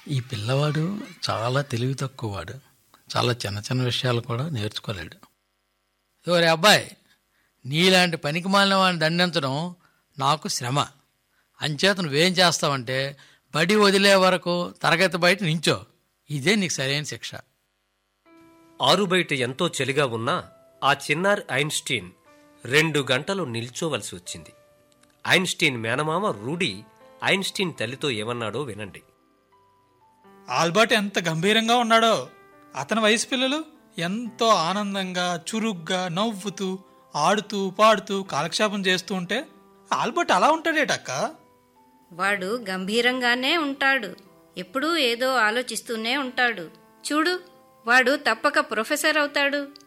ఈ పిల్లవాడు చాలా తెలివి తక్కువవాడు చాలా చిన్న చిన్న విషయాలు కూడా నేర్చుకోలేడు ఎవరి అబ్బాయి నీలాంటి పనికి మాలిన వాడిని దండించడం నాకు శ్రమ అంచేత నువ్వేం చేస్తావంటే బడి వదిలే వరకు తరగతి బయట నించో ఇదే నీకు సరైన శిక్ష ఆరు బయట ఎంతో చలిగా ఉన్నా ఆ చిన్నారి ఐన్స్టీన్ రెండు గంటలు నిల్చోవలసి వచ్చింది ఐన్స్టీన్ మేనమామ రూడీ ఐన్స్టీన్ తల్లితో ఏమన్నాడో వినండి ఆల్బర్ట్ ఎంత గంభీరంగా ఉన్నాడో అతని వయసు పిల్లలు ఎంతో ఆనందంగా చురుగ్గా నవ్వుతూ ఆడుతూ పాడుతూ కాలక్షేపం చేస్తూ ఉంటే ఆల్బర్ట్ అలా ఉంటాడేటక్క వాడు గంభీరంగానే ఉంటాడు ఎప్పుడూ ఏదో ఆలోచిస్తూనే ఉంటాడు చూడు వాడు తప్పక ప్రొఫెసర్ అవుతాడు